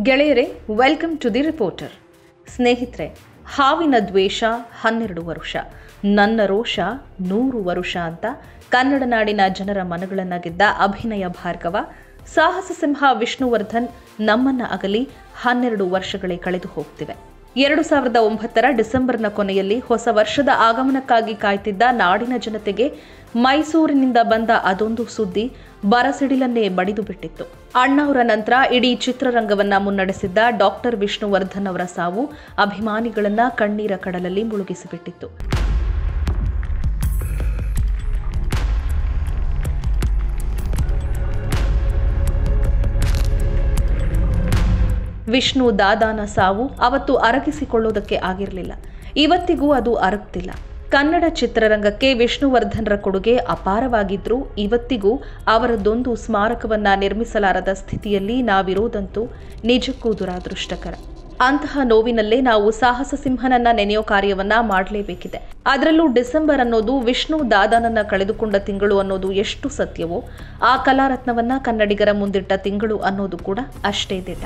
ಗೆಳೆಯರೇ welcome to the reporter ಸ್ನೇಹಿತರೆ ಹಾವಿನ ದ್ವೇಷ ಹನ್ನೆರಡು ವರುಷ ನನ್ನ ರೋಷ ನೂರು ವರುಷ ಅಂತ ಕನ್ನಡ ನಾಡಿನ ಜನರ ಮನಗಳನ್ನು ಗೆದ್ದ ಅಭಿನಯ ಭಾರ್ಗವ ಸಾಹಸ ಸಿಂಹ ವಿಷ್ಣುವರ್ಧನ್ ನಮ್ಮನ್ನ ಅಗಲಿ ಹನ್ನೆರಡು ವರ್ಷಗಳೇ ಕಳೆದು ಹೋಗ್ತಿವೆ ಎರಡು ಸಾವಿರದ ಒಂಬತ್ತರ ಡಿಸೆಂಬರ್ನ ಕೊನೆಯಲ್ಲಿ ಹೊಸ ವರ್ಷದ ಆಗಮನಕ್ಕಾಗಿ ಕಾಯ್ತಿದ್ದ ನಾಡಿನ ಜನತೆಗೆ ಮೈಸೂರಿನಿಂದ ಬಂದ ಅದೊಂದು ಸುದ್ದಿ ಬರಸಿಡಿಲನ್ನೇ ಬಡಿದು ಬಿಟ್ಟಿತ್ತು ಅಣ್ಣವರ ನಂತರ ಇಡೀ ಚಿತ್ರರಂಗವನ್ನ ಮುನ್ನಡೆಸಿದ್ದ ಡಾಕ್ಟರ್ ವಿಷ್ಣುವರ್ಧನ್ ಅವರ ಸಾವು ಅಭಿಮಾನಿಗಳನ್ನ ಕಣ್ಣೀರ ಕಡಲಲ್ಲಿ ಮುಳುಗಿಸಿಬಿಟ್ಟಿತ್ತು ವಿಷ್ಣು ದಾದಾನ ಸಾವು ಅವತ್ತು ಅರಗಿಸಿಕೊಳ್ಳೋದಕ್ಕೆ ಆಗಿರಲಿಲ್ಲ ಇವತ್ತಿಗೂ ಅದು ಅರಗ್ತಿಲ್ಲ ಕನ್ನಡ ಚಿತ್ರರಂಗಕ್ಕೆ ವಿಷ್ಣುವರ್ಧನ್ರ ಕೊಡುಗೆ ಅಪಾರವಾಗಿದ್ರೂ ಇವತ್ತಿಗೂ ಅವರದೊಂದು ಸ್ಮಾರಕವನ್ನ ನಿರ್ಮಿಸಲಾರದ ಸ್ಥಿತಿಯಲ್ಲಿ ನಾವಿರೋದಂತೂ ನಿಜಕ್ಕೂ ದುರಾದೃಷ್ಟಕರ ಅಂತಹ ನೋವಿನಲ್ಲೇ ನಾವು ಸಾಹಸ ಸಿಂಹನನ್ನ ನೆನೆಯೋ ಕಾರ್ಯವನ್ನ ಮಾಡಲೇಬೇಕಿದೆ ಅದರಲ್ಲೂ ಡಿಸೆಂಬರ್ ಅನ್ನೋದು ವಿಷ್ಣು ದಾದಾನನ್ನ ಕಳೆದುಕೊಂಡ ತಿಂಗಳು ಅನ್ನೋದು ಎಷ್ಟು ಸತ್ಯವೋ ಆ ಕಲಾರತ್ನವನ್ನ ಕನ್ನಡಿಗರ ಮುಂದಿಟ್ಟ ತಿಂಗಳು ಅನ್ನೋದು ಕೂಡ ಅಷ್ಟೇ ದಿಟ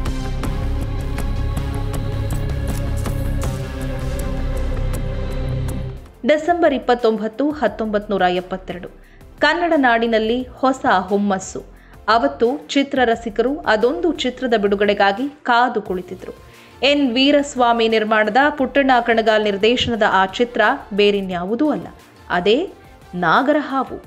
ಡಿಸೆಂಬರ್ ಇಪ್ಪತ್ತೊಂಬತ್ತು ಹತ್ತೊಂಬತ್ತು ನೂರ ಎಪ್ಪತ್ತೆರಡು ಕನ್ನಡ ನಾಡಿನಲ್ಲಿ ಹೊಸ ಹುಮ್ಮಸ್ಸು ಅವತ್ತು ಚಿತ್ರರಸಿಕರು ಅದೊಂದು ಚಿತ್ರದ ಬಿಡುಗಡೆಗಾಗಿ ಕಾದು ಕುಳಿತಿದ್ರು ಎನ್ ವೀರಸ್ವಾಮಿ ನಿರ್ಮಾಣದ ಪುಟ್ಟಣ್ಣ ಕಣಗಾಲ್ ನಿರ್ದೇಶನದ ಆ ಚಿತ್ರ ಬೇರಿನ್ಯಾವುದೂ ಅಲ್ಲ ಅದೇ ನಾಗರಹಾವು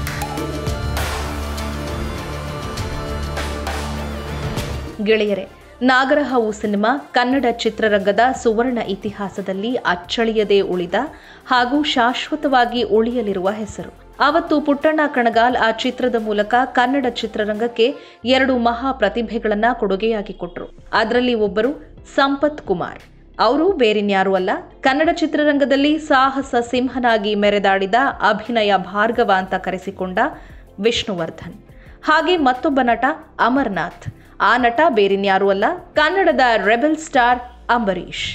ಗೆಳೆಯರೆ ನಾಗರಹಾವು ಸಿನಿಮಾ ಕನ್ನಡ ಚಿತ್ರರಂಗದ ಸುವರ್ಣ ಇತಿಹಾಸದಲ್ಲಿ ಅಚ್ಚಳಿಯದೆ ಉಳಿದ ಹಾಗೂ ಶಾಶ್ವತವಾಗಿ ಉಳಿಯಲಿರುವ ಹೆಸರು ಅವತ್ತು ಪುಟ್ಟಣ್ಣ ಕಣಗಾಲ್ ಆ ಚಿತ್ರದ ಮೂಲಕ ಕನ್ನಡ ಚಿತ್ರರಂಗಕ್ಕೆ ಎರಡು ಮಹಾ ಪ್ರತಿಭೆಗಳನ್ನ ಕೊಡುಗೆಯಾಗಿ ಕೊಟ್ಟರು ಅದರಲ್ಲಿ ಒಬ್ಬರು ಸಂಪತ್ ಕುಮಾರ್ ಅವರು ಬೇರಿನ್ಯಾರೂ ಅಲ್ಲ ಕನ್ನಡ ಚಿತ್ರರಂಗದಲ್ಲಿ ಸಾಹಸ ಸಿಂಹನಾಗಿ ಮೆರೆದಾಡಿದ ಅಭಿನಯ ಭಾರ್ಗವ ಅಂತ ಕರೆಸಿಕೊಂಡ ವಿಷ್ಣುವರ್ಧನ್ ಹಾಗೆ ಮತ್ತೊಬ್ಬ ನಟ ಅಮರ್ನಾಥ್ ಆ ನಟ ಬೇರಿನ್ಯಾರೂ ಅಲ್ಲ ಕನ್ನಡದ ರೆಬೆಲ್ ಸ್ಟಾರ್ ಅಂಬರೀಷ್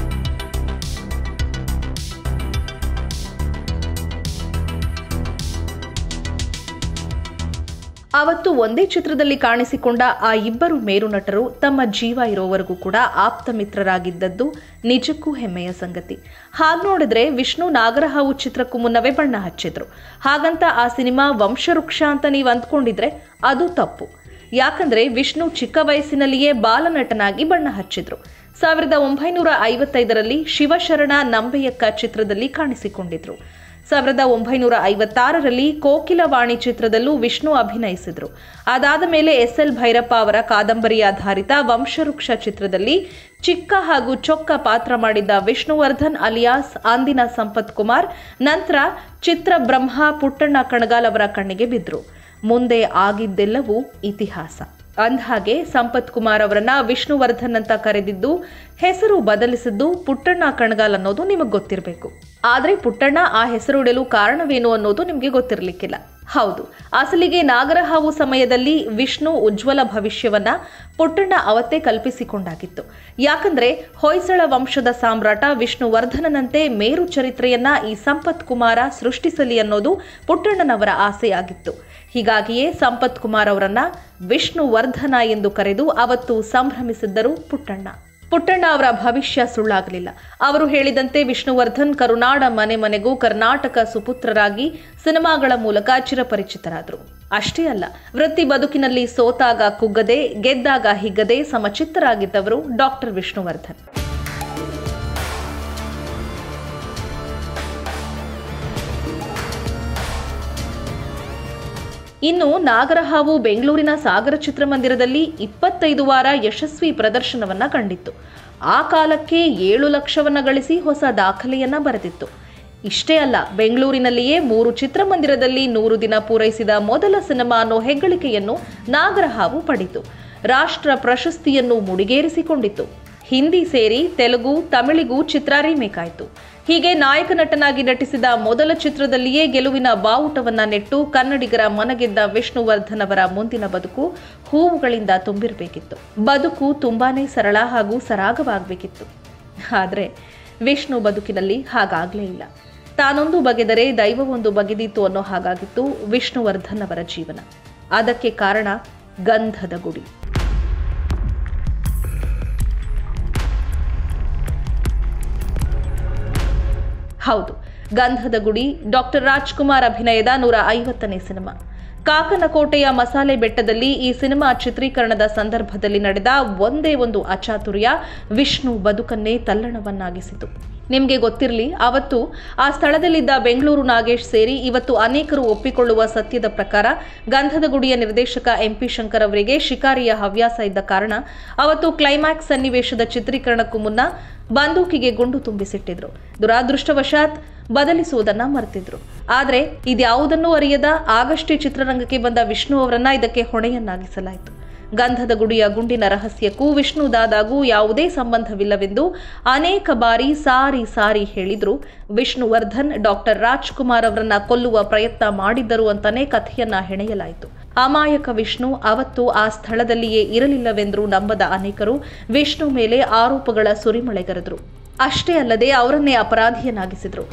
ಅವತ್ತು ಒಂದೇ ಚಿತ್ರದಲ್ಲಿ ಕಾಣಿಸಿಕೊಂಡ ಆ ಇಬ್ಬರು ಮೇರು ನಟರು ತಮ್ಮ ಜೀವ ಇರೋವರೆಗೂ ಕೂಡ ಆಪ್ತ ಮಿತ್ರರಾಗಿದ್ದದ್ದು ನಿಜಕ್ಕೂ ಹೆಮ್ಮೆಯ ಸಂಗತಿ ಹಾಗೆ ನೋಡಿದ್ರೆ ವಿಷ್ಣು ನಾಗರಹಾವು ಚಿತ್ರಕ್ಕೂ ಮುನ್ನವೇ ಬಣ್ಣ ಹಚ್ಚಿದ್ರು ಹಾಗಂತ ಆ ಸಿನಿಮಾ ವಂಶವೃಕ್ಷ ಅಂತ ನೀವು ಅಂದ್ಕೊಂಡಿದ್ರೆ ಅದು ತಪ್ಪು ಯಾಕಂದ್ರೆ ವಿಷ್ಣು ಚಿಕ್ಕ ವಯಸ್ಸಿನಲ್ಲಿಯೇ ಬಾಲನಟನಾಗಿ ಬಣ್ಣ ಹಚ್ಚಿದ್ರು ಸಾವಿರದ ಒಂಬೈನೂರ ಐವತ್ತೈದರಲ್ಲಿ ಶಿವಶರಣ ನಂಬೆಯಕ್ಕ ಚಿತ್ರದಲ್ಲಿ ಕಾಣಿಸಿಕೊಂಡಿದ್ರು ಸಾವಿರದ ಒಂಬೈನೂರ ಐವತ್ತಾರರಲ್ಲಿ ಕೋಕಿಲವಾಣಿ ಚಿತ್ರದಲ್ಲೂ ವಿಷ್ಣು ಅಭಿನಯಿಸಿದ್ರು ಅದಾದ ಮೇಲೆ ಎಸ್ ಎಲ್ ಭೈರಪ್ಪ ಅವರ ಕಾದಂಬರಿ ಆಧಾರಿತ ವಂಶವೃಕ್ಷ ಚಿತ್ರದಲ್ಲಿ ಚಿಕ್ಕ ಹಾಗೂ ಚೊಕ್ಕ ಪಾತ್ರ ಮಾಡಿದ್ದ ವಿಷ್ಣುವರ್ಧನ್ ಅಲಿಯಾಸ್ ಅಂದಿನ ಸಂಪತ್ ಕುಮಾರ್ ನಂತರ ಚಿತ್ರ ಬ್ರಹ್ಮ ಪುಟ್ಟಣ್ಣ ಕಣಗಾಲ್ ಅವರ ಕಣ್ಣಿಗೆ ಬಿದ್ರು ಮುಂದೆ ಆಗಿದ್ದೆಲ್ಲವೂ ಇತಿಹಾಸ ಅಂದ್ಹಾಗೆ ಸಂಪತ್ ಕುಮಾರ್ ಅವರನ್ನ ವಿಷ್ಣುವರ್ಧನ್ ಅಂತ ಕರೆದಿದ್ದು ಹೆಸರು ಬದಲಿಸಿದ್ದು ಪುಟ್ಟಣ್ಣ ಕಣಗಾಲ್ ಅನ್ನೋದು ನಿಮಗೆ ಗೊತ್ತಿರಬೇಕು ಆದ್ರೆ ಪುಟ್ಟಣ್ಣ ಆ ಹೆಸರು ಇಡಲು ಕಾರಣವೇನು ಅನ್ನೋದು ನಿಮಗೆ ಗೊತ್ತಿರಲಿಕ್ಕಿಲ್ಲ ಹೌದು ಅಸಲಿಗೆ ನಾಗರಹಾವು ಸಮಯದಲ್ಲಿ ವಿಷ್ಣು ಉಜ್ವಲ ಭವಿಷ್ಯವನ್ನ ಪುಟ್ಟಣ್ಣ ಅವತ್ತೇ ಕಲ್ಪಿಸಿಕೊಂಡಾಗಿತ್ತು ಯಾಕಂದ್ರೆ ಹೊಯ್ಸಳ ವಂಶದ ಸಾಮ್ರಾಟ ವಿಷ್ಣುವರ್ಧನನಂತೆ ಮೇರು ಚರಿತ್ರೆಯನ್ನ ಈ ಸಂಪತ್ ಕುಮಾರ ಸೃಷ್ಟಿಸಲಿ ಅನ್ನೋದು ಪುಟ್ಟಣ್ಣನವರ ಆಸೆಯಾಗಿತ್ತು ಹೀಗಾಗಿಯೇ ಸಂಪತ್ ಕುಮಾರ್ ಅವರನ್ನ ವಿಷ್ಣುವರ್ಧನ ಎಂದು ಕರೆದು ಅವತ್ತು ಸಂಭ್ರಮಿಸಿದ್ದರು ಪುಟ್ಟಣ್ಣ ಪುಟ್ಟಣ್ಣ ಅವರ ಭವಿಷ್ಯ ಸುಳ್ಳಾಗಲಿಲ್ಲ ಅವರು ಹೇಳಿದಂತೆ ವಿಷ್ಣುವರ್ಧನ್ ಕರುನಾಡ ಮನೆ ಮನೆಗೂ ಕರ್ನಾಟಕ ಸುಪುತ್ರರಾಗಿ ಸಿನಿಮಾಗಳ ಮೂಲಕ ಚಿರಪರಿಚಿತರಾದರು ಅಷ್ಟೇ ಅಲ್ಲ ವೃತ್ತಿ ಬದುಕಿನಲ್ಲಿ ಸೋತಾಗ ಕುಗ್ಗದೆ ಗೆದ್ದಾಗ ಹಿಗ್ಗದೆ ಸಮಚಿತ್ತರಾಗಿದ್ದವರು ಡಾಕ್ಟರ್ ವಿಷ್ಣುವರ್ಧನ್ ಇನ್ನು ನಾಗರಹಾವು ಬೆಂಗಳೂರಿನ ಸಾಗರ ಚಿತ್ರಮಂದಿರದಲ್ಲಿ ಇಪ್ಪತ್ತೈದು ವಾರ ಯಶಸ್ವಿ ಪ್ರದರ್ಶನವನ್ನ ಕಂಡಿತ್ತು ಆ ಕಾಲಕ್ಕೆ ಏಳು ಲಕ್ಷವನ್ನ ಗಳಿಸಿ ಹೊಸ ದಾಖಲೆಯನ್ನ ಬರೆದಿತ್ತು ಇಷ್ಟೇ ಅಲ್ಲ ಬೆಂಗಳೂರಿನಲ್ಲಿಯೇ ಮೂರು ಚಿತ್ರಮಂದಿರದಲ್ಲಿ ನೂರು ದಿನ ಪೂರೈಸಿದ ಮೊದಲ ಸಿನಿಮಾ ಅನ್ನೋ ಹೆಗ್ಗಳಿಕೆಯನ್ನು ನಾಗರಹಾವು ಪಡಿತು ರಾಷ್ಟ್ರ ಪ್ರಶಸ್ತಿಯನ್ನು ಮುಡಿಗೇರಿಸಿಕೊಂಡಿತ್ತು ಹಿಂದಿ ಸೇರಿ ತೆಲುಗು ತಮಿಳಿಗೂ ಚಿತ್ರ ರೀಮೇಕ್ ಆಯಿತು ಹೀಗೆ ನಾಯಕ ನಟನಾಗಿ ನಟಿಸಿದ ಮೊದಲ ಚಿತ್ರದಲ್ಲಿಯೇ ಗೆಲುವಿನ ಬಾವುಟವನ್ನ ನೆಟ್ಟು ಕನ್ನಡಿಗರ ಮನಗೆದ್ದ ವಿಷ್ಣುವರ್ಧನ್ ಅವರ ಮುಂದಿನ ಬದುಕು ಹೂವುಗಳಿಂದ ತುಂಬಿರಬೇಕಿತ್ತು ಬದುಕು ತುಂಬಾನೇ ಸರಳ ಹಾಗೂ ಸರಾಗವಾಗಬೇಕಿತ್ತು ಆದರೆ ವಿಷ್ಣು ಬದುಕಿನಲ್ಲಿ ಹಾಗಾಗಲೇ ಇಲ್ಲ ತಾನೊಂದು ಬಗೆದರೆ ದೈವವೊಂದು ಬಗೆದಿತ್ತು ಅನ್ನೋ ಹಾಗಾಗಿತ್ತು ವಿಷ್ಣುವರ್ಧನ್ ಅವರ ಜೀವನ ಅದಕ್ಕೆ ಕಾರಣ ಗಂಧದ ಗುಡಿ ಹೌದು ಗಂಧದ ಗುಡಿ ಡಾಕ್ಟರ್ ರಾಜ್ಕುಮಾರ್ ಅಭಿನಯದ ನೂರ ಐವತ್ತನೇ ಸಿನಿಮಾ ಕಾಕನಕೋಟೆಯ ಮಸಾಲೆ ಬೆಟ್ಟದಲ್ಲಿ ಈ ಸಿನಿಮಾ ಚಿತ್ರೀಕರಣದ ಸಂದರ್ಭದಲ್ಲಿ ನಡೆದ ಒಂದೇ ಒಂದು ಅಚಾತುರ್ಯ ವಿಷ್ಣು ಬದುಕನ್ನೇ ತಲ್ಲಣವನ್ನಾಗಿಸಿತು ನಿಮಗೆ ಗೊತ್ತಿರಲಿ ಅವತ್ತು ಆ ಸ್ಥಳದಲ್ಲಿದ್ದ ಬೆಂಗಳೂರು ನಾಗೇಶ್ ಸೇರಿ ಇವತ್ತು ಅನೇಕರು ಒಪ್ಪಿಕೊಳ್ಳುವ ಸತ್ಯದ ಪ್ರಕಾರ ಗಂಧದ ಗುಡಿಯ ನಿರ್ದೇಶಕ ಎಂಪಿ ಶಂಕರ್ ಅವರಿಗೆ ಶಿಕಾರಿಯ ಹವ್ಯಾಸ ಇದ್ದ ಕಾರಣ ಅವತ್ತು ಕ್ಲೈಮ್ಯಾಕ್ಸ್ ಸನ್ನಿವೇಶದ ಚಿತ್ರೀಕರಣಕ್ಕೂ ಮುನ್ನ ಬಂದೂಕಿಗೆ ಗುಂಡು ತುಂಬಿಸಿಟ್ಟಿದ್ರು ದುರಾದೃಷ್ಟವಶಾತ್ ಬದಲಿಸುವುದನ್ನ ಮರೆತಿದ್ರು ಆದರೆ ಇದ್ಯಾವುದನ್ನೂ ಅರಿಯದ ಆಗಷ್ಟೇ ಚಿತ್ರರಂಗಕ್ಕೆ ಬಂದ ವಿಷ್ಣು ಅವರನ್ನ ಇದಕ್ಕೆ ಹೊಣೆಯನ್ನಾಗಿಸಲಾಯಿತು ಗಂಧದ ಗುಡಿಯ ಗುಂಡಿನ ರಹಸ್ಯಕ್ಕೂ ವಿಷ್ಣು ದಾದಾಗೂ ಯಾವುದೇ ಸಂಬಂಧವಿಲ್ಲವೆಂದು ಅನೇಕ ಬಾರಿ ಸಾರಿ ಸಾರಿ ಹೇಳಿದ್ರು ವಿಷ್ಣುವರ್ಧನ್ ಡಾಕ್ಟರ್ ರಾಜ್ಕುಮಾರ್ ಅವರನ್ನ ಕೊಲ್ಲುವ ಪ್ರಯತ್ನ ಮಾಡಿದ್ದರು ಅಂತಾನೆ ಕಥೆಯನ್ನ ಹೆಣೆಯಲಾಯಿತು ಅಮಾಯಕ ವಿಷ್ಣು ಅವತ್ತು ಆ ಸ್ಥಳದಲ್ಲಿಯೇ ಇರಲಿಲ್ಲವೆಂದರೂ ನಂಬದ ಅನೇಕರು ವಿಷ್ಣು ಮೇಲೆ ಆರೋಪಗಳ ಸುರಿಮಳೆಗರೆದರು ಅಷ್ಟೇ ಅಲ್ಲದೆ ಅವರನ್ನೇ ಅಪರಾಧಿಯನ್ನಾಗಿಸಿದ್ರು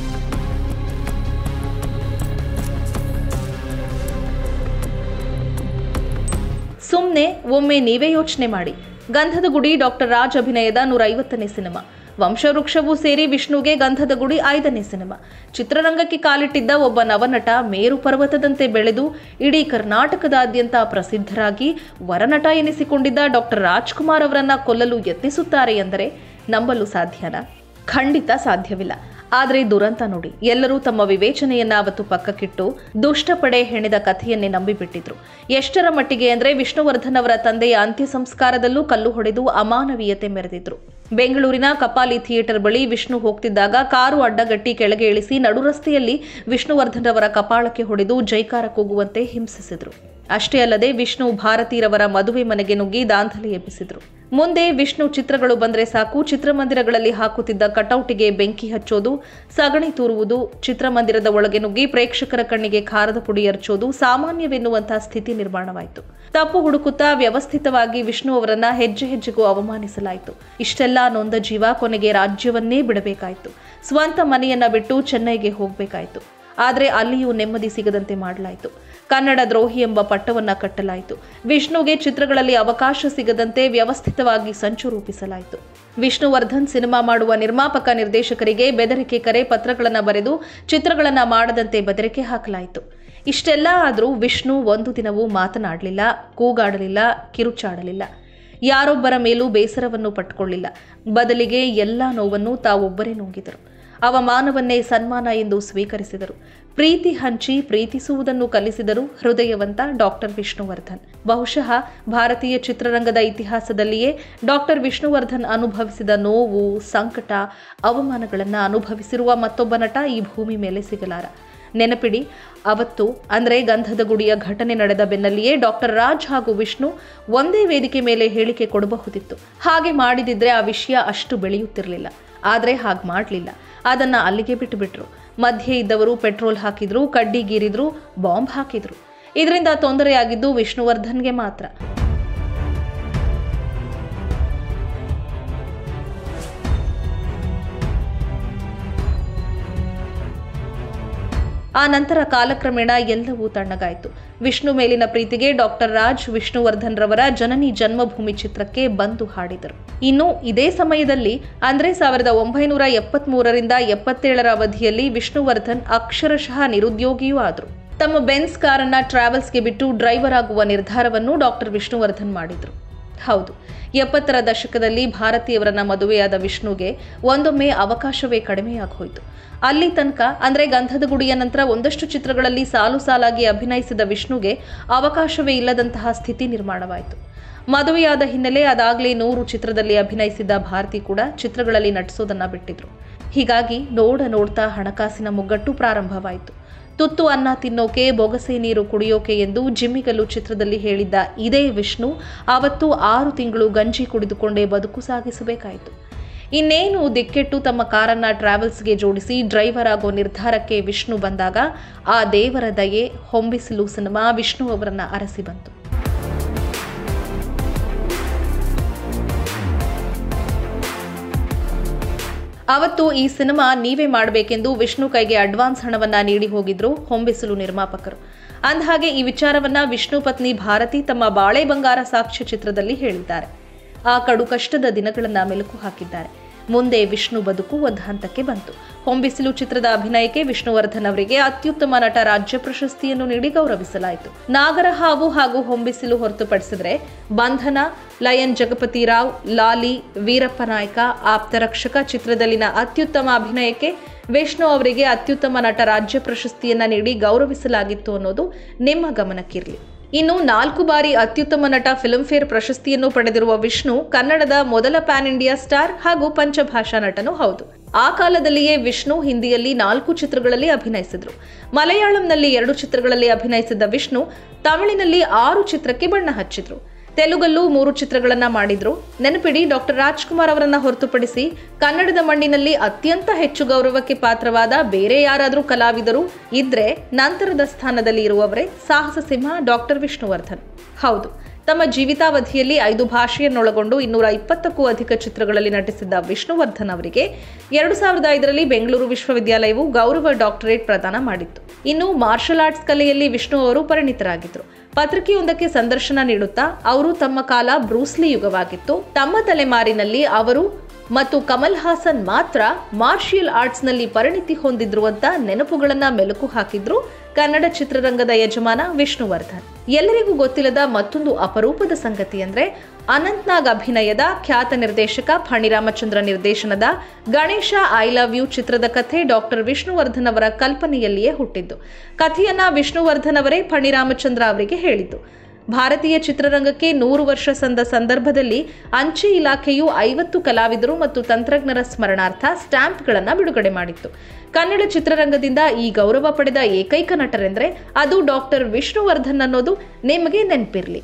ಸುಮ್ಮನೆ ಒಮ್ಮೆ ನೀವೇ ಯೋಚನೆ ಮಾಡಿ ಗಂಧದ ಗುಡಿ ಡಾಕ್ಟರ್ ರಾಜ್ ಅಭಿನಯದ ನೂರ ಐವತ್ತನೇ ಸಿನಿಮಾ ವಂಶವೃಕ್ಷವೂ ಸೇರಿ ವಿಷ್ಣುಗೆ ಗಂಧದ ಗುಡಿ ಐದನೇ ಸಿನಿಮಾ ಚಿತ್ರರಂಗಕ್ಕೆ ಕಾಲಿಟ್ಟಿದ್ದ ಒಬ್ಬ ನವನಟ ಮೇರು ಪರ್ವತದಂತೆ ಬೆಳೆದು ಇಡೀ ಕರ್ನಾಟಕದಾದ್ಯಂತ ಪ್ರಸಿದ್ಧರಾಗಿ ವರನಟ ಎನಿಸಿಕೊಂಡಿದ್ದ ಡಾಕ್ಟರ್ ರಾಜ್ಕುಮಾರ್ ಅವರನ್ನ ಕೊಲ್ಲಲು ಯತ್ನಿಸುತ್ತಾರೆ ಎಂದರೆ ನಂಬಲು ಸಾಧ್ಯನಾ ಖಂಡಿತ ಸಾಧ್ಯವಿಲ್ಲ ಆದರೆ ದುರಂತ ನೋಡಿ ಎಲ್ಲರೂ ತಮ್ಮ ವಿವೇಚನೆಯನ್ನ ಅವತ್ತು ಪಕ್ಕಕ್ಕಿಟ್ಟು ದುಷ್ಟಪಡೆ ಹೆಣೆದ ಕಥೆಯನ್ನೇ ನಂಬಿಬಿಟ್ಟಿದ್ರು ಎಷ್ಟರ ಮಟ್ಟಿಗೆ ಅಂದ್ರೆ ವಿಷ್ಣುವರ್ಧನ್ ಅವರ ತಂದೆಯ ಅಂತ್ಯ ಸಂಸ್ಕಾರದಲ್ಲೂ ಕಲ್ಲು ಹೊಡೆದು ಅಮಾನವೀಯತೆ ಮೆರೆದಿದ್ರು ಬೆಂಗಳೂರಿನ ಕಪಾಲಿ ಥಿಯೇಟರ್ ಬಳಿ ವಿಷ್ಣು ಹೋಗ್ತಿದ್ದಾಗ ಕಾರು ಅಡ್ಡಗಟ್ಟಿ ಕೆಳಗೆ ಇಳಿಸಿ ನಡು ರಸ್ತೆಯಲ್ಲಿ ವಿಷ್ಣುವರ್ಧನ್ ಅವರ ಕಪಾಳಕ್ಕೆ ಹೊಡೆದು ಜೈಕಾರ ಕೂಗುವಂತೆ ಹಿಂಸಿಸಿದ್ರು ಅಷ್ಟೇ ಅಲ್ಲದೆ ವಿಷ್ಣು ಭಾರತೀರವರ ಮದುವೆ ಮನೆಗೆ ನುಗ್ಗಿ ದಾಂಧಲೆ ಎಬ್ಬಿಸಿದ್ರು ಮುಂದೆ ವಿಷ್ಣು ಚಿತ್ರಗಳು ಬಂದ್ರೆ ಸಾಕು ಚಿತ್ರಮಂದಿರಗಳಲ್ಲಿ ಹಾಕುತ್ತಿದ್ದ ಕಟೌಟಿಗೆ ಬೆಂಕಿ ಹಚ್ಚೋದು ಸಗಣಿ ತೂರುವುದು ಚಿತ್ರಮಂದಿರದ ಒಳಗೆ ನುಗ್ಗಿ ಪ್ರೇಕ್ಷಕರ ಕಣ್ಣಿಗೆ ಖಾರದ ಪುಡಿ ಎರಚೋದು ಸಾಮಾನ್ಯವೆನ್ನುವಂತಹ ಸ್ಥಿತಿ ನಿರ್ಮಾಣವಾಯಿತು ತಪ್ಪು ಹುಡುಕುತ್ತಾ ವ್ಯವಸ್ಥಿತವಾಗಿ ವಿಷ್ಣು ಅವರನ್ನ ಹೆಜ್ಜೆ ಹೆಜ್ಜೆಗೂ ಅವಮಾನಿಸಲಾಯಿತು ಇಷ್ಟೆಲ್ಲ ನೊಂದ ಜೀವ ಕೊನೆಗೆ ರಾಜ್ಯವನ್ನೇ ಬಿಡಬೇಕಾಯಿತು ಸ್ವಂತ ಮನೆಯನ್ನ ಬಿಟ್ಟು ಚೆನ್ನೈಗೆ ಹೋಗಬೇಕಾಯಿತು ಆದರೆ ಅಲ್ಲಿಯೂ ನೆಮ್ಮದಿ ಸಿಗದಂತೆ ಮಾಡಲಾಯಿತು ಕನ್ನಡ ದ್ರೋಹಿ ಎಂಬ ಪಟ್ಟವನ್ನ ಕಟ್ಟಲಾಯಿತು ವಿಷ್ಣುಗೆ ಚಿತ್ರಗಳಲ್ಲಿ ಅವಕಾಶ ಸಿಗದಂತೆ ವ್ಯವಸ್ಥಿತವಾಗಿ ಸಂಚು ರೂಪಿಸಲಾಯಿತು ವಿಷ್ಣುವರ್ಧನ್ ಸಿನಿಮಾ ಮಾಡುವ ನಿರ್ಮಾಪಕ ನಿರ್ದೇಶಕರಿಗೆ ಬೆದರಿಕೆ ಕರೆ ಪತ್ರಗಳನ್ನು ಬರೆದು ಚಿತ್ರಗಳನ್ನ ಮಾಡದಂತೆ ಬೆದರಿಕೆ ಹಾಕಲಾಯಿತು ಇಷ್ಟೆಲ್ಲ ಆದರೂ ವಿಷ್ಣು ಒಂದು ದಿನವೂ ಮಾತನಾಡಲಿಲ್ಲ ಕೂಗಾಡಲಿಲ್ಲ ಕಿರುಚಾಡಲಿಲ್ಲ ಯಾರೊಬ್ಬರ ಮೇಲೂ ಬೇಸರವನ್ನು ಪಟ್ಟುಕೊಳ್ಳಿಲ್ಲ ಬದಲಿಗೆ ಎಲ್ಲ ನೋವನ್ನು ತಾವೊಬ್ಬರೇ ನುಂಗಿದರು ಅವಮಾನವನ್ನೇ ಸನ್ಮಾನ ಎಂದು ಸ್ವೀಕರಿಸಿದರು ಪ್ರೀತಿ ಹಂಚಿ ಪ್ರೀತಿಸುವುದನ್ನು ಕಲಿಸಿದರು ಹೃದಯವಂತ ಡಾಕ್ಟರ್ ವಿಷ್ಣುವರ್ಧನ್ ಬಹುಶಃ ಭಾರತೀಯ ಚಿತ್ರರಂಗದ ಇತಿಹಾಸದಲ್ಲಿಯೇ ಡಾಕ್ಟರ್ ವಿಷ್ಣುವರ್ಧನ್ ಅನುಭವಿಸಿದ ನೋವು ಸಂಕಟ ಅವಮಾನಗಳನ್ನು ಅನುಭವಿಸಿರುವ ಮತ್ತೊಬ್ಬ ನಟ ಈ ಭೂಮಿ ಮೇಲೆ ಸಿಗಲಾರ ನೆನಪಿಡಿ ಅವತ್ತು ಅಂದರೆ ಗಂಧದ ಗುಡಿಯ ಘಟನೆ ನಡೆದ ಬೆನ್ನಲ್ಲಿಯೇ ಡಾಕ್ಟರ್ ರಾಜ್ ಹಾಗೂ ವಿಷ್ಣು ಒಂದೇ ವೇದಿಕೆ ಮೇಲೆ ಹೇಳಿಕೆ ಕೊಡಬಹುದಿತ್ತು ಹಾಗೆ ಮಾಡಿದಿದ್ರೆ ಆ ವಿಷಯ ಅಷ್ಟು ಬೆಳೆಯುತ್ತಿರಲಿಲ್ಲ ಆದರೆ ಹಾಗೆ ಮಾಡಲಿಲ್ಲ ಅದನ್ನ ಅಲ್ಲಿಗೆ ಬಿಟ್ಟುಬಿಟ್ರು ಮಧ್ಯೆ ಇದ್ದವರು ಪೆಟ್ರೋಲ್ ಹಾಕಿದ್ರು ಕಡ್ಡಿ ಗೀರಿದ್ರು ಬಾಂಬ್ ಹಾಕಿದ್ರು ಇದರಿಂದ ತೊಂದರೆಯಾಗಿದ್ದು ವಿಷ್ಣುವರ್ಧನ್ಗೆ ಮಾತ್ರ ಆ ನಂತರ ಕಾಲಕ್ರಮೇಣ ಎಲ್ಲವೂ ತಣ್ಣಗಾಯಿತು ವಿಷ್ಣು ಮೇಲಿನ ಪ್ರೀತಿಗೆ ಡಾಕ್ಟರ್ ರಾಜ್ ವಿಷ್ಣುವರ್ಧನ್ ರವರ ಜನನಿ ಜನ್ಮಭೂಮಿ ಚಿತ್ರಕ್ಕೆ ಬಂದು ಹಾಡಿದರು ಇನ್ನು ಇದೇ ಸಮಯದಲ್ಲಿ ಅಂದ್ರೆ ಸಾವಿರದ ಒಂಬೈನೂರ ಎಪ್ಪತ್ಮೂರರಿಂದ ಎಪ್ಪತ್ತೇಳರ ಅವಧಿಯಲ್ಲಿ ವಿಷ್ಣುವರ್ಧನ್ ಅಕ್ಷರಶಃ ನಿರುದ್ಯೋಗಿಯೂ ಆದರು ತಮ್ಮ ಬೆನ್ಸ್ ಕಾರನ್ನ ಟ್ರಾವೆಲ್ಸ್ಗೆ ಬಿಟ್ಟು ಡ್ರೈವರ್ ಆಗುವ ನಿರ್ಧಾರವನ್ನು ಡಾಕ್ಟರ್ ವಿಷ್ಣುವರ್ಧನ್ ಮಾಡಿದರು ಹೌದು ಎಪ್ಪತ್ತರ ದಶಕದಲ್ಲಿ ಭಾರತೀಯವರನ್ನ ಮದುವೆಯಾದ ವಿಷ್ಣುಗೆ ಒಂದೊಮ್ಮೆ ಅವಕಾಶವೇ ಕಡಿಮೆಯಾಗಿ ಹೋಯಿತು ಅಲ್ಲಿ ತನಕ ಅಂದ್ರೆ ಗಂಧದ ಗುಡಿಯ ನಂತರ ಒಂದಷ್ಟು ಚಿತ್ರಗಳಲ್ಲಿ ಸಾಲು ಸಾಲಾಗಿ ಅಭಿನಯಿಸಿದ ವಿಷ್ಣುಗೆ ಅವಕಾಶವೇ ಇಲ್ಲದಂತಹ ಸ್ಥಿತಿ ನಿರ್ಮಾಣವಾಯಿತು ಮದುವೆಯಾದ ಹಿನ್ನೆಲೆ ಅದಾಗಲೇ ನೂರು ಚಿತ್ರದಲ್ಲಿ ಅಭಿನಯಿಸಿದ್ದ ಭಾರತಿ ಕೂಡ ಚಿತ್ರಗಳಲ್ಲಿ ನಟಿಸೋದನ್ನ ಬಿಟ್ಟಿದ್ರು ಹೀಗಾಗಿ ನೋಡ ನೋಡ್ತಾ ಹಣಕಾಸಿನ ಮುಗ್ಗಟ್ಟು ಪ್ರಾರಂಭವಾಯಿತು ತುತ್ತು ಅನ್ನ ತಿನ್ನೋಕೆ ಬೊಗಸೆ ನೀರು ಕುಡಿಯೋಕೆ ಎಂದು ಜಿಮ್ಮಿಗಲ್ಲು ಚಿತ್ರದಲ್ಲಿ ಹೇಳಿದ್ದ ಇದೇ ವಿಷ್ಣು ಆವತ್ತು ಆರು ತಿಂಗಳು ಗಂಜಿ ಕುಡಿದುಕೊಂಡೇ ಬದುಕು ಸಾಗಿಸಬೇಕಾಯಿತು ಇನ್ನೇನು ದಿಕ್ಕೆಟ್ಟು ತಮ್ಮ ಕಾರನ್ನ ಟ್ರಾವೆಲ್ಸ್ಗೆ ಜೋಡಿಸಿ ಡ್ರೈವರ್ ಆಗೋ ನಿರ್ಧಾರಕ್ಕೆ ವಿಷ್ಣು ಬಂದಾಗ ಆ ದೇವರ ದಯೆ ಹೊಂಬಿಸಿಲು ಸಿನಿಮಾ ವಿಷ್ಣು ಅವರನ್ನ ಅರಸಿ ಬಂತು ಅವತ್ತು ಈ ಸಿನಿಮಾ ನೀವೇ ಮಾಡಬೇಕೆಂದು ವಿಷ್ಣು ಕೈಗೆ ಅಡ್ವಾನ್ಸ್ ಹಣವನ್ನ ನೀಡಿ ಹೋಗಿದ್ರು ಹೊಂಬಿಸಲು ನಿರ್ಮಾಪಕರು ಅಂದಹಾಗೆ ಈ ವಿಚಾರವನ್ನ ವಿಷ್ಣು ಪತ್ನಿ ಭಾರತಿ ತಮ್ಮ ಬಾಳೆ ಬಂಗಾರ ಸಾಕ್ಷ್ಯ ಚಿತ್ರದಲ್ಲಿ ಹೇಳಿದ್ದಾರೆ ಆ ಕಡು ಕಷ್ಟದ ದಿನಗಳನ್ನ ಮೆಲುಕು ಹಾಕಿದ್ದಾರೆ ಮುಂದೆ ವಿಷ್ಣು ಬದುಕು ಒಂದು ಹಂತಕ್ಕೆ ಬಂತು ಹೊಂಬಿಸಿಲು ಚಿತ್ರದ ಅಭಿನಯಕ್ಕೆ ವಿಷ್ಣುವರ್ಧನ್ ಅವರಿಗೆ ಅತ್ಯುತ್ತಮ ನಟ ರಾಜ್ಯ ಪ್ರಶಸ್ತಿಯನ್ನು ನೀಡಿ ಗೌರವಿಸಲಾಯಿತು ನಾಗರಹಾವು ಹಾಗೂ ಹೊಂಬಿಸಿಲು ಹೊರತುಪಡಿಸಿದರೆ ಬಂಧನ ಲಯನ್ ಜಗಪತಿ ರಾವ್ ಲಾಲಿ ವೀರಪ್ಪ ನಾಯಕ ಆಪ್ತರಕ್ಷಕ ಚಿತ್ರದಲ್ಲಿನ ಅತ್ಯುತ್ತಮ ಅಭಿನಯಕ್ಕೆ ವಿಷ್ಣು ಅವರಿಗೆ ಅತ್ಯುತ್ತಮ ನಟ ರಾಜ್ಯ ಪ್ರಶಸ್ತಿಯನ್ನ ನೀಡಿ ಗೌರವಿಸಲಾಗಿತ್ತು ಅನ್ನೋದು ನಿಮ್ಮ ಗಮನಕ್ಕಿರಲಿ ಇನ್ನು ನಾಲ್ಕು ಬಾರಿ ಅತ್ಯುತ್ತಮ ನಟ ಫಿಲ್ಮ್ಫೇರ್ ಪ್ರಶಸ್ತಿಯನ್ನು ಪಡೆದಿರುವ ವಿಷ್ಣು ಕನ್ನಡದ ಮೊದಲ ಪ್ಯಾನ್ ಇಂಡಿಯಾ ಸ್ಟಾರ್ ಹಾಗೂ ಪಂಚಭಾಷಾ ನಟನೂ ಹೌದು ಆ ಕಾಲದಲ್ಲಿಯೇ ವಿಷ್ಣು ಹಿಂದಿಯಲ್ಲಿ ನಾಲ್ಕು ಚಿತ್ರಗಳಲ್ಲಿ ಅಭಿನಯಿಸಿದ್ರು ಮಲಯಾಳಂನಲ್ಲಿ ಎರಡು ಚಿತ್ರಗಳಲ್ಲಿ ಅಭಿನಯಿಸಿದ್ದ ವಿಷ್ಣು ತಮಿಳಿನಲ್ಲಿ ಆರು ಚಿತ್ರಕ್ಕೆ ಬಣ್ಣ ಹಚ್ಚಿದ್ರು ತೆಲುಗಲ್ಲೂ ಮೂರು ಚಿತ್ರಗಳನ್ನ ಮಾಡಿದ್ರು ನೆನಪಿಡಿ ಡಾಕ್ಟರ್ ರಾಜ್ಕುಮಾರ್ ಅವರನ್ನ ಹೊರತುಪಡಿಸಿ ಕನ್ನಡದ ಮಣ್ಣಿನಲ್ಲಿ ಅತ್ಯಂತ ಹೆಚ್ಚು ಗೌರವಕ್ಕೆ ಪಾತ್ರವಾದ ಬೇರೆ ಯಾರಾದರೂ ಕಲಾವಿದರು ಇದ್ರೆ ನಂತರದ ಸ್ಥಾನದಲ್ಲಿ ಇರುವವರೇ ಸಾಹಸ ಸಿಂಹ ಡಾಕ್ಟರ್ ವಿಷ್ಣುವರ್ಧನ್ ಹೌದು ತಮ್ಮ ಜೀವಿತಾವಧಿಯಲ್ಲಿ ಐದು ಭಾಷೆಯನ್ನೊಳಗೊಂಡು ಇನ್ನೂರ ಇಪ್ಪತ್ತಕ್ಕೂ ಅಧಿಕ ಚಿತ್ರಗಳಲ್ಲಿ ನಟಿಸಿದ್ದ ವಿಷ್ಣುವರ್ಧನ್ ಅವರಿಗೆ ಎರಡು ಸಾವಿರದ ಐದರಲ್ಲಿ ಬೆಂಗಳೂರು ವಿಶ್ವವಿದ್ಯಾಲಯವು ಗೌರವ ಡಾಕ್ಟರೇಟ್ ಪ್ರದಾನ ಮಾಡಿತ್ತು ಇನ್ನು ಮಾರ್ಷಲ್ ಆರ್ಟ್ಸ್ ಕಲೆಯಲ್ಲಿ ವಿಷ್ಣು ಅವರು ಪರಿಣಿತರಾಗಿದ್ದರು ಪತ್ರಿಕೆಯೊಂದಕ್ಕೆ ಸಂದರ್ಶನ ನೀಡುತ್ತಾ ಅವರು ತಮ್ಮ ಕಾಲ ಬ್ರೂಸ್ಲಿ ಯುಗವಾಗಿತ್ತು ತಮ್ಮ ತಲೆಮಾರಿನಲ್ಲಿ ಅವರು ಮತ್ತು ಕಮಲ್ ಹಾಸನ್ ಮಾತ್ರ ಮಾರ್ಷಿಯಲ್ ಆರ್ಟ್ಸ್ನಲ್ಲಿ ಪರಿಣಿತಿ ಹೊಂದಿದ್ರು ಅಂತ ನೆನಪುಗಳನ್ನ ಮೆಲುಕು ಹಾಕಿದ್ರು ಕನ್ನಡ ಚಿತ್ರರಂಗದ ಯಜಮಾನ ವಿಷ್ಣುವರ್ಧನ್ ಎಲ್ಲರಿಗೂ ಗೊತ್ತಿಲ್ಲದ ಮತ್ತೊಂದು ಅಪರೂಪದ ಸಂಗತಿ ಅಂದ್ರೆ ಅನಂತ್ನಾಗ್ ಅಭಿನಯದ ಖ್ಯಾತ ನಿರ್ದೇಶಕ ಫಣಿರಾಮಚಂದ್ರ ನಿರ್ದೇಶನದ ಗಣೇಶ ಐ ಲವ್ ಯು ಚಿತ್ರದ ಕಥೆ ಡಾಕ್ಟರ್ ವಿಷ್ಣುವರ್ಧನ್ ಅವರ ಕಲ್ಪನೆಯಲ್ಲಿಯೇ ಹುಟ್ಟಿದ್ದು ಕಥೆಯನ್ನ ವಿಷ್ಣುವರ್ಧನ್ ಅವರೇ ಫಣಿರಾಮಚಂದ್ರ ಅವರಿಗೆ ಹೇಳಿದ್ದು ಭಾರತೀಯ ಚಿತ್ರರಂಗಕ್ಕೆ ನೂರು ವರ್ಷ ಸಂದ ಸಂದರ್ಭದಲ್ಲಿ ಅಂಚೆ ಇಲಾಖೆಯು ಐವತ್ತು ಕಲಾವಿದರು ಮತ್ತು ತಂತ್ರಜ್ಞರ ಸ್ಮರಣಾರ್ಥ ಸ್ಟ್ಯಾಂಪ್ಗಳನ್ನು ಬಿಡುಗಡೆ ಮಾಡಿತ್ತು ಕನ್ನಡ ಚಿತ್ರರಂಗದಿಂದ ಈ ಗೌರವ ಪಡೆದ ಏಕೈಕ ನಟರೆಂದರೆ ಅದು ಡಾಕ್ಟರ್ ವಿಷ್ಣುವರ್ಧನ್ ಅನ್ನೋದು ನಿಮಗೆ ನೆನಪಿರಲಿ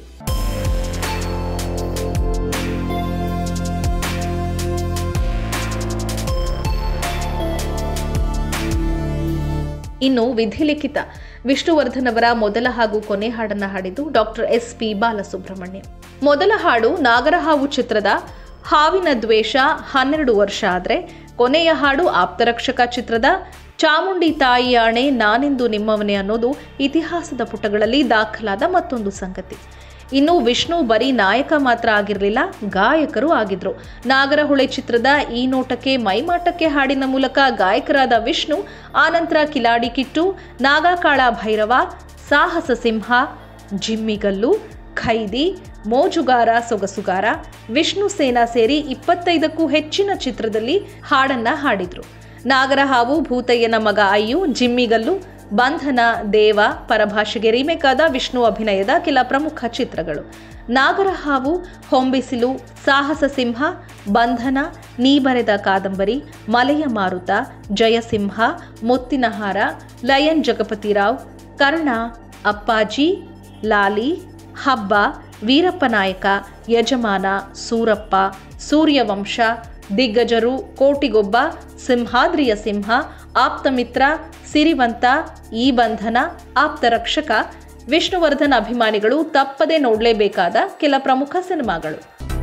ಇನ್ನು ವಿಧಿಲಿಖಿತ ವಿಷ್ಣುವರ್ಧನ್ ಅವರ ಮೊದಲ ಹಾಗೂ ಕೊನೆ ಹಾಡನ್ನ ಹಾಡಿದ್ದು ಡಾಕ್ಟರ್ ಎಸ್ ಪಿ ಬಾಲಸುಬ್ರಹ್ಮಣ್ಯ ಮೊದಲ ಹಾಡು ನಾಗರಹಾವು ಚಿತ್ರದ ಹಾವಿನ ದ್ವೇಷ ಹನ್ನೆರಡು ವರ್ಷ ಆದರೆ ಕೊನೆಯ ಹಾಡು ಆಪ್ತರಕ್ಷಕ ಚಿತ್ರದ ಚಾಮುಂಡಿ ತಾಯಿ ಆಣೆ ನಾನೆಂದು ನಿಮ್ಮವನೇ ಅನ್ನೋದು ಇತಿಹಾಸದ ಪುಟಗಳಲ್ಲಿ ದಾಖಲಾದ ಮತ್ತೊಂದು ಸಂಗತಿ ಇನ್ನು ವಿಷ್ಣು ಬರೀ ನಾಯಕ ಮಾತ್ರ ಆಗಿರಲಿಲ್ಲ ಗಾಯಕರು ಆಗಿದ್ರು ನಾಗರಹೊಳೆ ಚಿತ್ರದ ಈ ನೋಟಕ್ಕೆ ಮೈಮಾಟಕ್ಕೆ ಹಾಡಿನ ಮೂಲಕ ಗಾಯಕರಾದ ವಿಷ್ಣು ಆನಂತರ ಕಿಲಾಡಿ ಕಿಟ್ಟು ನಾಗಾಕಾಳ ಭೈರವ ಸಾಹಸ ಸಿಂಹ ಜಿಮ್ಮಿಗಲ್ಲು ಖೈದಿ ಮೋಜುಗಾರ ಸೊಗಸುಗಾರ ವಿಷ್ಣು ಸೇನಾ ಸೇರಿ ಇಪ್ಪತ್ತೈದಕ್ಕೂ ಹೆಚ್ಚಿನ ಚಿತ್ರದಲ್ಲಿ ಹಾಡನ್ನ ಹಾಡಿದ್ರು ನಾಗರಹಾವು ಭೂತಯ್ಯನ ಮಗ ಅಯ್ಯು ಜಿಮ್ಮಿಗಲ್ಲು ಬಂಧನ ದೇವ ಪರಭಾಷೆಗೆ ರೀಮೇಕ್ ಆದ ವಿಷ್ಣು ಅಭಿನಯದ ಕೆಲ ಪ್ರಮುಖ ಚಿತ್ರಗಳು ನಾಗರಹಾವು ಹೊಂಬಿಸಿಲು ಸಾಹಸ ಸಿಂಹ ಬಂಧನ ನೀ ಬರೆದ ಕಾದಂಬರಿ ಮಲೆಯ ಮಾರುತ ಜಯಸಿಂಹ ಮುತ್ತಿನಹಾರ ಲಯನ್ ಜಗಪತಿರಾವ್ ಕರ್ಣ ಅಪ್ಪಾಜಿ ಲಾಲಿ ಹಬ್ಬ ವೀರಪ್ಪ ನಾಯಕ ಯಜಮಾನ ಸೂರಪ್ಪ ಸೂರ್ಯವಂಶ ದಿಗ್ಗಜರು ಕೋಟಿಗೊಬ್ಬ ಸಿಂಹಾದ್ರಿಯ ಸಿಂಹ ಆಪ್ತಮಿತ್ರ ಸಿರಿವಂತ ಈ ಬಂಧನ ಆಪ್ತರಕ್ಷಕ ವಿಷ್ಣುವರ್ಧನ್ ಅಭಿಮಾನಿಗಳು ತಪ್ಪದೆ ನೋಡಲೇಬೇಕಾದ ಕೆಲ ಪ್ರಮುಖ ಸಿನಿಮಾಗಳು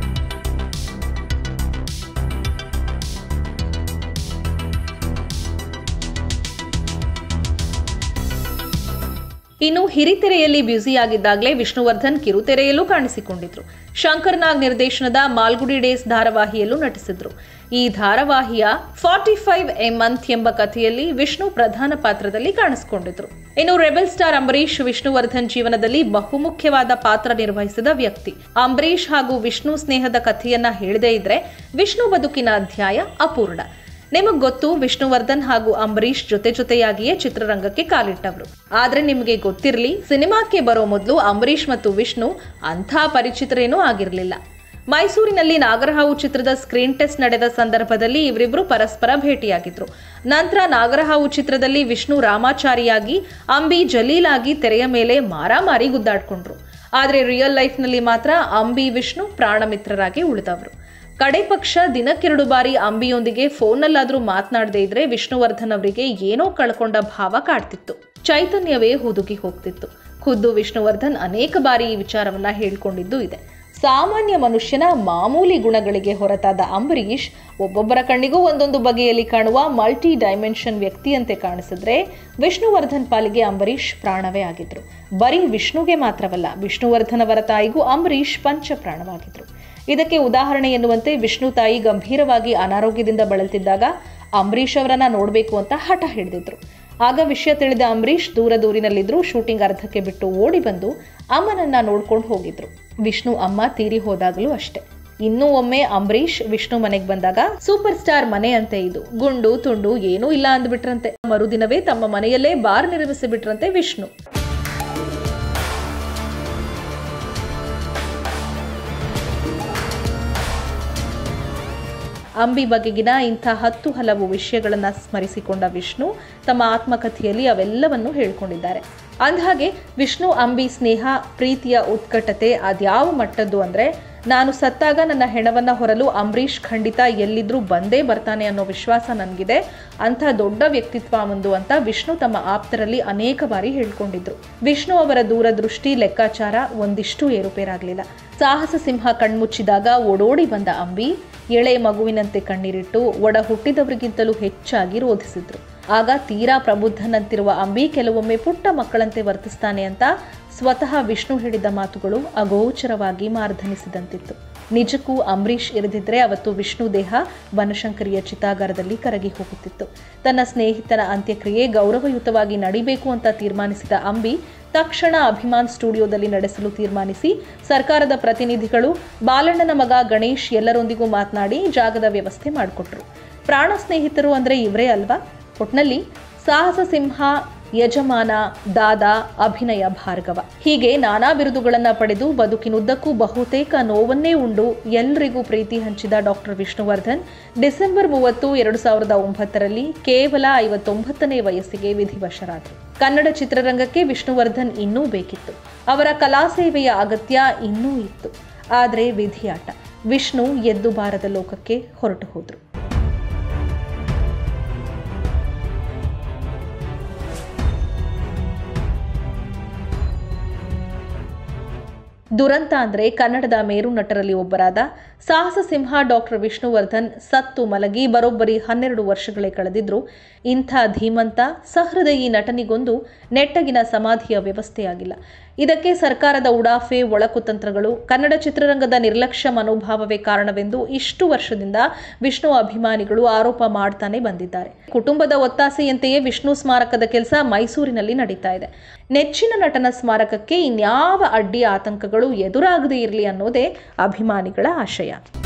ಇನ್ನು ಹಿರಿತೆರೆಯಲ್ಲಿ ಬ್ಯುಸಿಯಾಗಿದ್ದಾಗಲೇ ವಿಷ್ಣುವರ್ಧನ್ ಕಿರುತೆರೆಯಲ್ಲೂ ಕಾಣಿಸಿಕೊಂಡಿದ್ರು ಶಂಕರ್ ನಾಗ್ ನಿರ್ದೇಶನದ ಮಾಲ್ಗುಡಿ ಡೇಸ್ ಧಾರಾವಾಹಿಯಲ್ಲೂ ನಟಿಸಿದ್ರು ಈ ಧಾರಾವಾಹಿಯ ಫಾರ್ಟಿ ಫೈವ್ ಎ ಮಂತ್ ಎಂಬ ಕಥೆಯಲ್ಲಿ ವಿಷ್ಣು ಪ್ರಧಾನ ಪಾತ್ರದಲ್ಲಿ ಕಾಣಿಸಿಕೊಂಡಿದ್ರು ಇನ್ನು ರೆಬೆಲ್ ಸ್ಟಾರ್ ಅಂಬರೀಷ್ ವಿಷ್ಣುವರ್ಧನ್ ಜೀವನದಲ್ಲಿ ಬಹುಮುಖ್ಯವಾದ ಪಾತ್ರ ನಿರ್ವಹಿಸಿದ ವ್ಯಕ್ತಿ ಅಂಬರೀಷ್ ಹಾಗೂ ವಿಷ್ಣು ಸ್ನೇಹದ ಕಥೆಯನ್ನ ಹೇಳದೇ ಇದ್ರೆ ವಿಷ್ಣು ಬದುಕಿನ ಅಧ್ಯಾಯ ಅಪೂರ್ಣ ನಿಮಗ್ ಗೊತ್ತು ವಿಷ್ಣುವರ್ಧನ್ ಹಾಗೂ ಅಂಬರೀಷ್ ಜೊತೆ ಜೊತೆಯಾಗಿಯೇ ಚಿತ್ರರಂಗಕ್ಕೆ ಕಾಲಿಟ್ಟವರು ಆದ್ರೆ ನಿಮಗೆ ಗೊತ್ತಿರಲಿ ಸಿನಿಮಾಕ್ಕೆ ಬರೋ ಮೊದಲು ಅಂಬರೀಷ್ ಮತ್ತು ವಿಷ್ಣು ಅಂಥ ಪರಿಚಿತರೇನೂ ಆಗಿರಲಿಲ್ಲ ಮೈಸೂರಿನಲ್ಲಿ ನಾಗರಹಾವು ಚಿತ್ರದ ಸ್ಕ್ರೀನ್ ಟೆಸ್ಟ್ ನಡೆದ ಸಂದರ್ಭದಲ್ಲಿ ಇವರಿಬ್ರು ಪರಸ್ಪರ ಭೇಟಿಯಾಗಿದ್ರು ನಂತರ ನಾಗರಹಾವು ಚಿತ್ರದಲ್ಲಿ ವಿಷ್ಣು ರಾಮಾಚಾರಿಯಾಗಿ ಅಂಬಿ ಜಲೀಲ್ ಆಗಿ ತೆರೆಯ ಮೇಲೆ ಮಾರಾಮಾರಿ ಗುದ್ದಾಡ್ಕೊಂಡ್ರು ಆದ್ರೆ ರಿಯಲ್ ಲೈಫ್ನಲ್ಲಿ ಮಾತ್ರ ಅಂಬಿ ವಿಷ್ಣು ಪ್ರಾಣಮಿತ್ರರಾಗಿ ಉಳಿದವರು ಕಡೆ ಪಕ್ಷ ದಿನಕ್ಕೆರಡು ಬಾರಿ ಅಂಬಿಯೊಂದಿಗೆ ಫೋನ್ನಲ್ಲಾದ್ರೂ ಮಾತನಾಡದೇ ಇದ್ರೆ ವಿಷ್ಣುವರ್ಧನ್ ಅವರಿಗೆ ಏನೋ ಕಳ್ಕೊಂಡ ಭಾವ ಕಾಡ್ತಿತ್ತು ಚೈತನ್ಯವೇ ಹುದುಗಿ ಹೋಗ್ತಿತ್ತು ಖುದ್ದು ವಿಷ್ಣುವರ್ಧನ್ ಅನೇಕ ಬಾರಿ ಈ ವಿಚಾರವನ್ನ ಹೇಳ್ಕೊಂಡಿದ್ದು ಇದೆ ಸಾಮಾನ್ಯ ಮನುಷ್ಯನ ಮಾಮೂಲಿ ಗುಣಗಳಿಗೆ ಹೊರತಾದ ಅಂಬರೀಷ್ ಒಬ್ಬೊಬ್ಬರ ಕಣ್ಣಿಗೂ ಒಂದೊಂದು ಬಗೆಯಲ್ಲಿ ಕಾಣುವ ಮಲ್ಟಿ ಡೈಮೆನ್ಷನ್ ವ್ಯಕ್ತಿಯಂತೆ ಕಾಣಿಸಿದ್ರೆ ವಿಷ್ಣುವರ್ಧನ್ ಪಾಲಿಗೆ ಅಂಬರೀಷ್ ಪ್ರಾಣವೇ ಆಗಿದ್ರು ಬರೀ ವಿಷ್ಣುಗೆ ಮಾತ್ರವಲ್ಲ ವಿಷ್ಣುವರ್ಧನ್ ಅವರ ತಾಯಿಗೂ ಅಂಬರೀಷ್ ಪಂಚ ಪ್ರಾಣವಾಗಿದ್ರು ಇದಕ್ಕೆ ಉದಾಹರಣೆ ಎನ್ನುವಂತೆ ವಿಷ್ಣು ತಾಯಿ ಗಂಭೀರವಾಗಿ ಅನಾರೋಗ್ಯದಿಂದ ಬಳಲ್ತಿದ್ದಾಗ ಅಂಬರೀಷ್ ಅವರನ್ನ ನೋಡಬೇಕು ಅಂತ ಹಠ ಹಿಡಿದಿದ್ರು ಆಗ ವಿಷಯ ತಿಳಿದ ಅಂಬರೀಷ್ ದೂರ ದೂರಿನಲ್ಲಿದ್ರು ಶೂಟಿಂಗ್ ಅರ್ಧಕ್ಕೆ ಬಿಟ್ಟು ಓಡಿ ಬಂದು ಅಮ್ಮನನ್ನ ನೋಡ್ಕೊಂಡು ಹೋಗಿದ್ರು ವಿಷ್ಣು ಅಮ್ಮ ತೀರಿ ಹೋದಾಗಲೂ ಅಷ್ಟೇ ಇನ್ನೂ ಒಮ್ಮೆ ಅಂಬರೀಷ್ ವಿಷ್ಣು ಮನೆಗೆ ಬಂದಾಗ ಸೂಪರ್ ಸ್ಟಾರ್ ಮನೆ ಅಂತೆ ಇದು ಗುಂಡು ತುಂಡು ಏನೂ ಇಲ್ಲ ಅಂದ್ಬಿಟ್ರಂತೆ ಮರುದಿನವೇ ತಮ್ಮ ಮನೆಯಲ್ಲೇ ಬಾರ್ ನಿರ್ಮಿಸಿ ಬಿಟ್ರಂತೆ ವಿಷ್ಣು ಅಂಬಿ ಬಗೆಗಿನ ಇಂಥ ಹತ್ತು ಹಲವು ವಿಷಯಗಳನ್ನು ಸ್ಮರಿಸಿಕೊಂಡ ವಿಷ್ಣು ತಮ್ಮ ಆತ್ಮಕಥೆಯಲ್ಲಿ ಅವೆಲ್ಲವನ್ನು ಹೇಳ್ಕೊಂಡಿದ್ದಾರೆ ಅಂದಹಾಗೆ ವಿಷ್ಣು ಅಂಬಿ ಸ್ನೇಹ ಪ್ರೀತಿಯ ಉತ್ಕಟತೆ ಅದ್ಯಾವ ಮಟ್ಟದ್ದು ಅಂದರೆ ನಾನು ಸತ್ತಾಗ ನನ್ನ ಹೆಣವನ್ನ ಹೊರಲು ಅಂಬರೀಷ್ ಖಂಡಿತ ಎಲ್ಲಿದ್ರೂ ಬಂದೇ ಬರ್ತಾನೆ ಅನ್ನೋ ವಿಶ್ವಾಸ ನನಗಿದೆ ಅಂಥ ದೊಡ್ಡ ವ್ಯಕ್ತಿತ್ವ ಒಂದು ಅಂತ ವಿಷ್ಣು ತಮ್ಮ ಆಪ್ತರಲ್ಲಿ ಅನೇಕ ಬಾರಿ ಹೇಳ್ಕೊಂಡಿದ್ರು ವಿಷ್ಣು ಅವರ ದೂರದೃಷ್ಟಿ ಲೆಕ್ಕಾಚಾರ ಒಂದಿಷ್ಟು ಏರುಪೇರಾಗಲಿಲ್ಲ ಸಾಹಸ ಸಿಂಹ ಕಣ್ಮುಚ್ಚಿದಾಗ ಓಡೋಡಿ ಬಂದ ಅಂಬಿ ಎಳೆ ಮಗುವಿನಂತೆ ಕಣ್ಣೀರಿಟ್ಟು ಒಡ ಹುಟ್ಟಿದವರಿಗಿಂತಲೂ ಹೆಚ್ಚಾಗಿ ರೋಧಿಸಿದ್ರು ಆಗ ತೀರಾ ಪ್ರಬುದ್ಧನಂತಿರುವ ಅಂಬಿ ಕೆಲವೊಮ್ಮೆ ಪುಟ್ಟ ಮಕ್ಕಳಂತೆ ವರ್ತಿಸ್ತಾನೆ ಅಂತ ಸ್ವತಃ ವಿಷ್ಣು ಹೇಳಿದ ಮಾತುಗಳು ಅಗೋಚರವಾಗಿ ಮಾರ್ಧನಿಸಿದಂತಿತ್ತು ನಿಜಕ್ಕೂ ಅಂಬರೀಷ್ ಇರದಿದ್ರೆ ಅವತ್ತು ವಿಷ್ಣು ದೇಹ ಬನಶಂಕರಿಯ ಚಿತಾಗಾರದಲ್ಲಿ ಕರಗಿ ಹೋಗುತ್ತಿತ್ತು ತನ್ನ ಸ್ನೇಹಿತನ ಅಂತ್ಯಕ್ರಿಯೆ ಗೌರವಯುತವಾಗಿ ನಡಿಬೇಕು ಅಂತ ತೀರ್ಮಾನಿಸಿದ ಅಂಬಿ ತಕ್ಷಣ ಅಭಿಮಾನ್ ಸ್ಟುಡಿಯೋದಲ್ಲಿ ನಡೆಸಲು ತೀರ್ಮಾನಿಸಿ ಸರ್ಕಾರದ ಪ್ರತಿನಿಧಿಗಳು ಬಾಲಣ್ಣನ ಮಗ ಗಣೇಶ್ ಎಲ್ಲರೊಂದಿಗೂ ಮಾತನಾಡಿ ಜಾಗದ ವ್ಯವಸ್ಥೆ ಮಾಡಿಕೊಟ್ರು ಪ್ರಾಣ ಸ್ನೇಹಿತರು ಅಂದರೆ ಇವರೇ ಅಲ್ವಾ ಒಟ್ನಲ್ಲಿ ಸಾಹಸ ಸಿಂಹ ಯಜಮಾನ ದಾದಾ ಅಭಿನಯ ಭಾರ್ಗವ ಹೀಗೆ ನಾನಾ ಬಿರುದುಗಳನ್ನ ಪಡೆದು ಬದುಕಿನುದ್ದಕ್ಕೂ ಬಹುತೇಕ ನೋವನ್ನೇ ಉಂಡು ಎಲ್ರಿಗೂ ಪ್ರೀತಿ ಹಂಚಿದ ಡಾಕ್ಟರ್ ವಿಷ್ಣುವರ್ಧನ್ ಡಿಸೆಂಬರ್ ಮೂವತ್ತು ಎರಡು ಸಾವಿರದ ಒಂಬತ್ತರಲ್ಲಿ ಕೇವಲ ಐವತ್ತೊಂಬತ್ತನೇ ವಯಸ್ಸಿಗೆ ವಿಧಿವಶರಾದರು ಕನ್ನಡ ಚಿತ್ರರಂಗಕ್ಕೆ ವಿಷ್ಣುವರ್ಧನ್ ಇನ್ನೂ ಬೇಕಿತ್ತು ಅವರ ಕಲಾ ಸೇವೆಯ ಅಗತ್ಯ ಇನ್ನೂ ಇತ್ತು ಆದರೆ ವಿಧಿಯಾಟ ವಿಷ್ಣು ಎದ್ದು ಬಾರದ ಲೋಕಕ್ಕೆ ಹೊರಟು ಹೋದರು ದುರಂತ ಅಂದರೆ ಕನ್ನಡದ ಮೇರು ನಟರಲ್ಲಿ ಒಬ್ಬರಾದ ಸಾಹಸ ಸಿಂಹ ಡಾಕ್ಟರ್ ವಿಷ್ಣುವರ್ಧನ್ ಸತ್ತು ಮಲಗಿ ಬರೋಬ್ಬರಿ ಹನ್ನೆರಡು ವರ್ಷಗಳೇ ಕಳೆದಿದ್ರು ಇಂಥ ಧೀಮಂತ ಸಹೃದಯಿ ನಟನಿಗೊಂದು ನೆಟ್ಟಗಿನ ಸಮಾಧಿಯ ವ್ಯವಸ್ಥೆಯಾಗಿಲ್ಲ ಇದಕ್ಕೆ ಸರ್ಕಾರದ ಉಡಾಫೆ ಒಳಕುತಂತ್ರಗಳು ಕನ್ನಡ ಚಿತ್ರರಂಗದ ನಿರ್ಲಕ್ಷ್ಯ ಮನೋಭಾವವೇ ಕಾರಣವೆಂದು ಇಷ್ಟು ವರ್ಷದಿಂದ ವಿಷ್ಣು ಅಭಿಮಾನಿಗಳು ಆರೋಪ ಮಾಡ್ತಾನೆ ಬಂದಿದ್ದಾರೆ ಕುಟುಂಬದ ಒತ್ತಾಸೆಯಂತೆಯೇ ವಿಷ್ಣು ಸ್ಮಾರಕದ ಕೆಲಸ ಮೈಸೂರಿನಲ್ಲಿ ನಡೀತಾ ಇದೆ ನೆಚ್ಚಿನ ನಟನ ಸ್ಮಾರಕಕ್ಕೆ ಇನ್ಯಾವ ಅಡ್ಡಿ ಆತಂಕಗಳು ಎದುರಾಗದೇ ಇರಲಿ ಅನ್ನೋದೇ ಅಭಿಮಾನಿಗಳ ಆಶಯ